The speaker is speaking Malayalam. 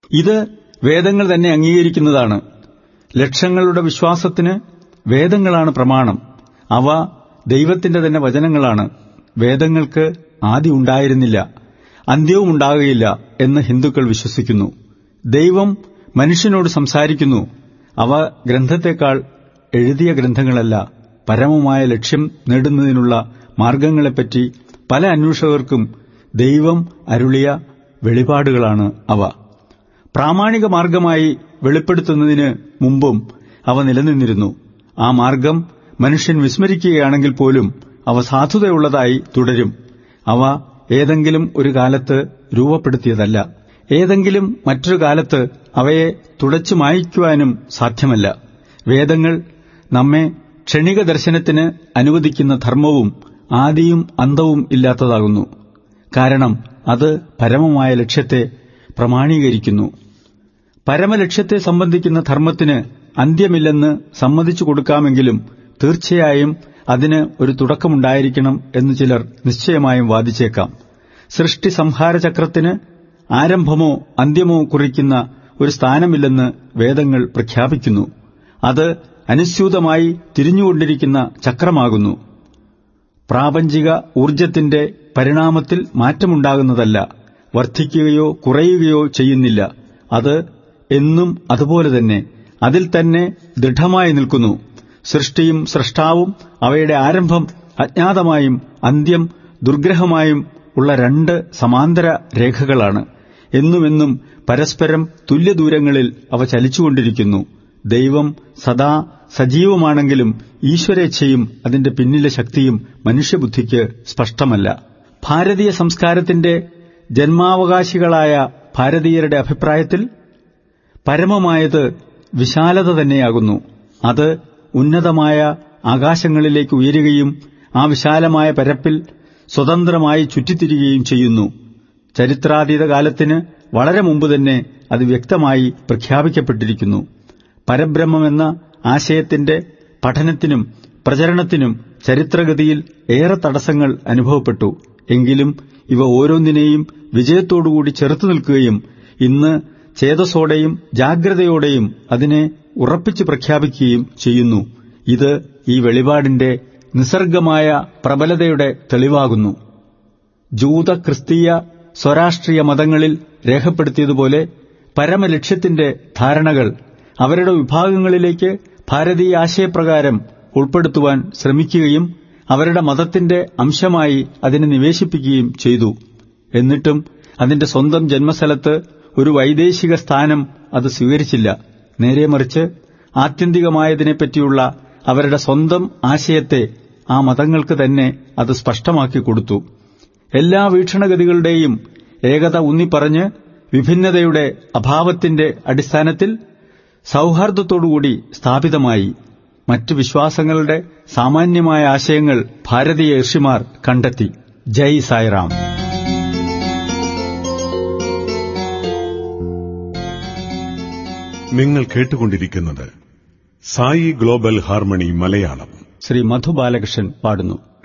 ഇത് വേദങ്ങൾ തന്നെ അംഗീകരിക്കുന്നതാണ് ലക്ഷങ്ങളുടെ വിശ്വാസത്തിന് വേദങ്ങളാണ് പ്രമാണം അവ ദൈവത്തിന്റെ തന്നെ വചനങ്ങളാണ് വേദങ്ങൾക്ക് ആദ്യം ഉണ്ടായിരുന്നില്ല അന്ത്യവും ഉണ്ടാകുകയില്ല എന്ന് ഹിന്ദുക്കൾ വിശ്വസിക്കുന്നു ദൈവം മനുഷ്യനോട് സംസാരിക്കുന്നു അവ ഗ്രന്ഥത്തെക്കാൾ എഴുതിയ ഗ്രന്ഥങ്ങളല്ല പരമമായ ലക്ഷ്യം നേടുന്നതിനുള്ള മാർഗങ്ങളെപ്പറ്റി പല അന്വേഷകർക്കും ദൈവം അരുളിയ വെളിപാടുകളാണ് അവ പ്രാമാണിക മാർഗമായി വെളിപ്പെടുത്തുന്നതിന് മുമ്പും അവ നിലനിന്നിരുന്നു ആ മാർഗം മനുഷ്യൻ വിസ്മരിക്കുകയാണെങ്കിൽ പോലും അവ സാധുതയുള്ളതായി തുടരും അവ ഏതെങ്കിലും ഒരു കാലത്ത് രൂപപ്പെടുത്തിയതല്ല ഏതെങ്കിലും മറ്റൊരു കാലത്ത് അവയെ തുടച്ചു മായ്ക്കുവാനും സാധ്യമല്ല വേദങ്ങൾ നമ്മെ ക്ഷണിക ദർശനത്തിന് അനുവദിക്കുന്ന ധർമ്മവും ആദിയും അന്തവും ഇല്ലാത്തതാകുന്നു കാരണം അത് പരമമായ ലക്ഷ്യത്തെ പ്രമാണീകരിക്കുന്നു പരമലക്ഷ്യത്തെ സംബന്ധിക്കുന്ന ധർമ്മത്തിന് അന്ത്യമില്ലെന്ന് സമ്മതിച്ചു കൊടുക്കാമെങ്കിലും തീർച്ചയായും അതിന് ഒരു തുടക്കമുണ്ടായിരിക്കണം എന്ന് ചിലർ നിശ്ചയമായും വാദിച്ചേക്കാം സൃഷ്ടി സംഹാരചക്രത്തിന് ആരംഭമോ അന്ത്യമോ കുറിക്കുന്ന ഒരു സ്ഥാനമില്ലെന്ന് വേദങ്ങൾ പ്രഖ്യാപിക്കുന്നു അത് അനുസ്യൂതമായി തിരിഞ്ഞുകൊണ്ടിരിക്കുന്ന ചക്രമാകുന്നു പ്രാപഞ്ചിക ഊർജത്തിന്റെ പരിണാമത്തിൽ മാറ്റമുണ്ടാകുന്നതല്ല വർദ്ധിക്കുകയോ കുറയുകയോ ചെയ്യുന്നില്ല അത് എന്നും അതുപോലെ തന്നെ അതിൽ തന്നെ ദൃഢമായി നിൽക്കുന്നു സൃഷ്ടിയും സൃഷ്ടാവും അവയുടെ ആരംഭം അജ്ഞാതമായും അന്ത്യം ദുർഗ്രഹമായും ഉള്ള രണ്ട് സമാന്തര രേഖകളാണ് എന്നുമെന്നും പരസ്പരം തുല്യദൂരങ്ങളിൽ അവ ചലിച്ചുകൊണ്ടിരിക്കുന്നു ദൈവം സദാ സജീവമാണെങ്കിലും ഈശ്വരേച്ഛയും അതിന്റെ പിന്നിലെ ശക്തിയും മനുഷ്യബുദ്ധിക്ക് സ്പഷ്ടമല്ല ഭാരതീയ സംസ്കാരത്തിന്റെ ജന്മാവകാശികളായ ഭാരതീയരുടെ അഭിപ്രായത്തിൽ പരമമായത് വിശാലത തന്നെയാകുന്നു അത് ഉന്നതമായ ആകാശങ്ങളിലേക്ക് ഉയരുകയും ആ വിശാലമായ പരപ്പിൽ സ്വതന്ത്രമായി ചുറ്റിത്തിരികുകയും ചെയ്യുന്നു ചരിത്രാതീത കാലത്തിന് വളരെ മുമ്പ് തന്നെ അത് വ്യക്തമായി പ്രഖ്യാപിക്കപ്പെട്ടിരിക്കുന്നു പരബ്രഹ്മമെന്ന ആശയത്തിന്റെ പഠനത്തിനും പ്രചരണത്തിനും ചരിത്രഗതിയിൽ ഏറെ തടസ്സങ്ങൾ അനുഭവപ്പെട്ടു എങ്കിലും ഇവ ഓരോന്നിനെയും വിജയത്തോടുകൂടി ചെറുത്തു നിൽക്കുകയും ഇന്ന് ചേതസോടെയും ജാഗ്രതയോടെയും അതിനെ ഉറപ്പിച്ചു പ്രഖ്യാപിക്കുകയും ചെയ്യുന്നു ഇത് ഈ വെളിപാടിന്റെ നിസർഗമായ പ്രബലതയുടെ തെളിവാകുന്നു ജൂത ക്രിസ്തീയ സ്വരാഷ്ട്രീയ മതങ്ങളിൽ രേഖപ്പെടുത്തിയതുപോലെ പരമലക്ഷ്യത്തിന്റെ ധാരണകൾ അവരുടെ വിഭാഗങ്ങളിലേക്ക് ഭാരതീയ ആശയപ്രകാരം ഉൾപ്പെടുത്തുവാൻ ശ്രമിക്കുകയും അവരുടെ മതത്തിന്റെ അംശമായി അതിനെ നിവേശിപ്പിക്കുകയും ചെയ്തു എന്നിട്ടും അതിന്റെ സ്വന്തം ജന്മസ്ഥലത്ത് ഒരു വൈദേശിക സ്ഥാനം അത് സ്വീകരിച്ചില്ല നേരെ മറിച്ച് ആത്യന്തികമായതിനെപ്പറ്റിയുള്ള അവരുടെ സ്വന്തം ആശയത്തെ ആ മതങ്ങൾക്ക് തന്നെ അത് സ്പഷ്ടമാക്കി കൊടുത്തു എല്ലാ വീക്ഷണഗതികളുടെയും ഏകത ഊന്നിപ്പറഞ്ഞ് വിഭിന്നതയുടെ അഭാവത്തിന്റെ അടിസ്ഥാനത്തിൽ സൗഹാർദ്ദത്തോടുകൂടി സ്ഥാപിതമായി മറ്റു വിശ്വാസങ്ങളുടെ സാമാന്യമായ ആശയങ്ങൾ ഭാരതീയ ഋഷിമാർ കണ്ടെത്തി ജയ് സായിറാം നിങ്ങൾ കേട്ടുകൊണ്ടിരിക്കുന്നത് സായി ഗ്ലോബൽ ഹാർമണി മലയാളം ശ്രീ മധു ബാലകൃഷ്ണൻ പാടുന്നു